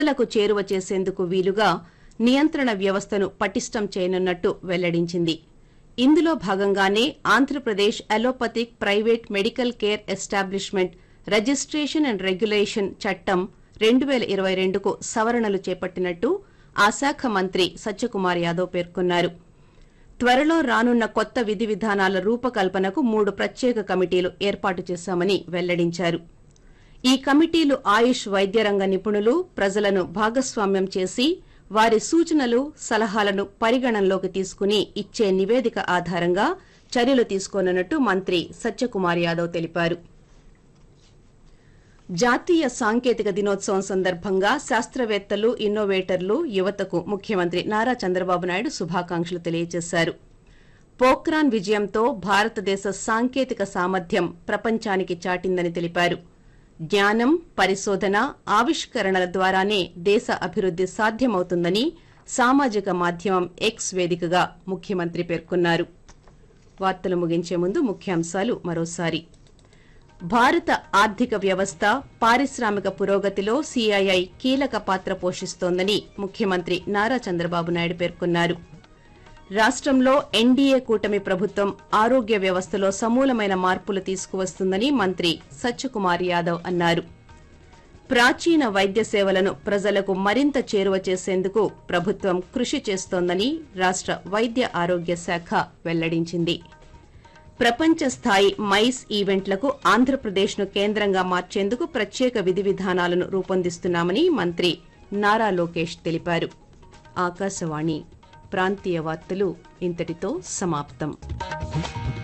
లకు చేరువ చేసేందుకు వీలుగా నియంత్రణ వ్యవస్థను పటిష్టం చేయనున్నట్టు వెల్లడించింది ఇందులో భాగంగానే Andhra Pradesh allopathic private medical care establishment registration and regulation చట్టం రెండు వేల ఇరవై రెండుకు సవరణలు చేపట్టినట్టు ఆ శాఖ మంత్రి సత్యకుమార్ యాదవ్ పేర్కొన్నారు త్వరలో రానున్న కొత్త విధి విధానాల రూపకల్పనకు మూడు ప్రత్యేక కమిటీలు ఏర్పాటు చేశామని వెల్లడించారు ఈ కమిటీలు ఆయుష్ వైద్య రంగ నిపుణులు ప్రజలను భాగస్వామ్యం చేసి వారి సూచనలు సలహాలను పరిగణనలోకి తీసుకుని ఇచ్చే నివేదిక ఆధారంగా చర్యలు తీసుకోనున్నట్టు మంత్రి సత్యకుమార్ యాదవ్ తెలిపారు జాతీయ సాంకేతిక దినోత్సవం సందర్భంగా శాస్త్రవేత్తలు ఇన్నోవేటర్లు యువతకు ముఖ్యమంత్రి నారా చంద్రబాబు నాయుడు శుభాకాంక్షలు తెలియజేశారు పోఖ్రాన్ విజయంతో భారతదేశ సాంకేతిక సామర్థ్యం ప్రపంచానికి చాటిందని తెలిపారు జ్ఞానం పరిశోధన ఆవిష్కరణల ద్వారానే దేశ అభివృద్ది సాధ్యమవుతుందని సామాజిక మాధ్యమం ఎక్స్ వేదికగా ముఖ్యమంత్రి పేర్కొన్నారు వార్తలు ముగించే ముందు ముఖ్యాంశాలు మరోసారి భారత ఆర్థిక వ్యవస్థ పారిశ్రామిక పురోగతిలో సీఐఐ కీలక పాత్ర పోషిస్తోందని ముఖ్యమంత్రి నారా చంద్రబాబు నాయుడు పేర్కొన్నారు రాష్ట్రంలో ఎన్డీఏ కూటమి ప్రభుత్వం ఆరోగ్య వ్యవస్థలో సమూలమైన మార్పులు తీసుకువస్తుందని మంత్రి సత్యకుమార్ యాదవ్ అన్నారు ప్రాచీన వైద్య సేవలను ప్రజలకు మరింత చేరువ చేసేందుకు ప్రభుత్వం కృషి చేస్తోందని రాష్ట్ర వైద్య ఆరోగ్య శాఖ వెల్లడించింది ప్రపంచ స్థాయి మైస్ ఈవెంట్లకు ఆంధ్రప్రదేశ్ను కేంద్రంగా మార్చేందుకు ప్రత్యేక విధి విధానాలను రూపొందిస్తున్నామని మంత్రి నారా లోకేష్ తెలిపారు ఆకాశవాణి ప్రాంతీయ వార్తలు ఇంతటితో సమాప్తం